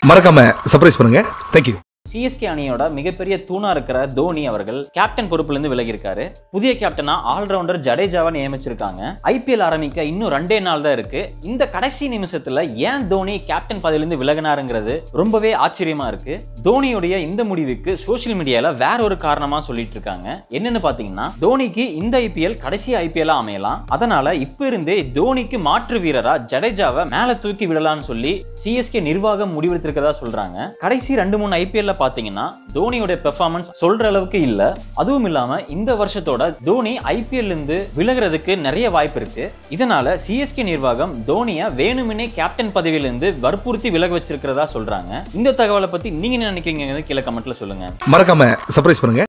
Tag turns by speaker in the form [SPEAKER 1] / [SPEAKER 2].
[SPEAKER 1] மறக்காம சர்ப்ரைஸ் பண்ணுங்க thank you
[SPEAKER 2] CSK அணியோட மிகப்பெரிய தூணா இருக்கிற தோனி அவர்கள் கேப்டன் பொறுப்புல இருந்து விலகி இருக்காரு புதிய கேப்டனா ஆல்ரவுண்டர் ஜடேஜாவை நியமிச்சிருக்காங்க ஐபிஎல் ஆரம்பிக்க இன்னும் ரெண்டே நாள் தான் இருக்கு இந்த கடைசி நிமிஷத்துல ஏன் தோனி கேப்டன் பதவியிலிருந்து விலகினாருங்கிறது ரொம்பவே ஆச்சரியமா இருக்கு தோனியுடைய இந்த முடிவுக்கு சோஷியல் மீடியால வேற ஒரு காரணமா சொல்லிட்டு இருக்காங்க என்னன்னு பாத்தீங்கன்னா தோனிக்கு இந்த ஐபிஎல் கடைசி ஐபிஎல் அமையலாம் அதனால இப்ப இருந்தே தோனிக்கு மாற்று வீரரா ஜடேஜாவை மேல தூக்கி விடலாம்னு சொல்லி சிஎஸ்கே நிர்வாகம் முடிவெடுத்திருக்கதா சொல்றாங்க கடைசி ரெண்டு மூணு ஐபிஎல்ல பாத்தீங்கன்னா தோனியோட பெர்ஃபார்மன்ஸ் சொல்ற அளவுக்கு இல்ல அதுவும் இல்லாம இந்த வருஷத்தோட தோனி ஐபிஎல் இருந்து விலகுறதுக்கு நிறைய வாய்ப்பு இருக்கு இதனால சிஎஸ்கே நிர்வாகம் தோனியை வேணுமெனே கேப்டன் பதவியிலிருந்து வற்புறுத்தி விலக வச்சிருக்கிறதா சொல்றாங்க இந்த தகவலை பத்தி நீங்க என்ன நினைக்கிறீங்க கீழே கமெண்ட்ல சொல்லுங்க
[SPEAKER 1] மறக்காம சர்ப்ரைஸ் பண்ணுங்க